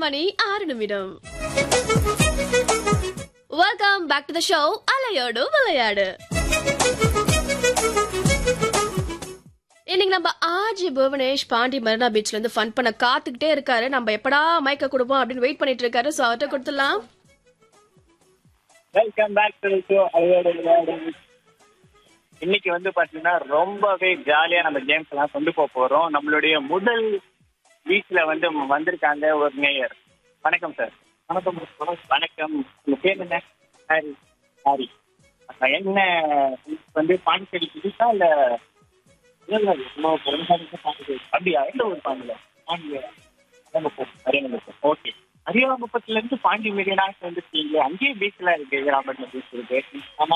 மணி ஆறு நிமிடம் welcome back to the show அலையோடு விளையாடு இன்னைக்கு நம்ம ஆஜி புவனேஷ் பாண்டி மெரினா பீச்ல இருந்து ஃபன் பண்ண காத்துக்கிட்டே இருக்காரு நம்ம எப்படா மைக்க கொடுப்போம் அப்படின்னு வெயிட் பண்ணிட்டு இருக்காரு சோ அவர்கிட்ட கொடுத்துடலாம் வெல்கம் பேக் டு ஷோ அலையோடு விளையாடு இன்னைக்கு வந்து பாத்தீங்கன்னா ரொம்பவே ஜாலியா நம்ம கேம்ஸ் எல்லாம் கொண்டு போக போறோம் நம்மளுடைய முதல் பீச்ல வந்து வந்திருக்காங்க ஒரு நேயர் வணக்கம் சார் வணக்கம் வணக்கம் உங்க பேர் என்ன ஹாரி ஹாரி அப்ப என்ன வந்து பாண்டிச்சேரி புதுசா இல்ல இல்ல, இல்ல, சும்மா பிறந்தநாளுக்கு பாண்டிச்சேரி. அப்படியா எந்த ஒரு பாண்டியில பாண்டியா அரியங்குப்பம் ஓகே அரியங்குப்பத்துல இருந்து பாண்டி மெரினா வந்துருக்கீங்க அங்கேயே பீச்ல இருக்கு ராமன் பீச் இருக்கு ஆமா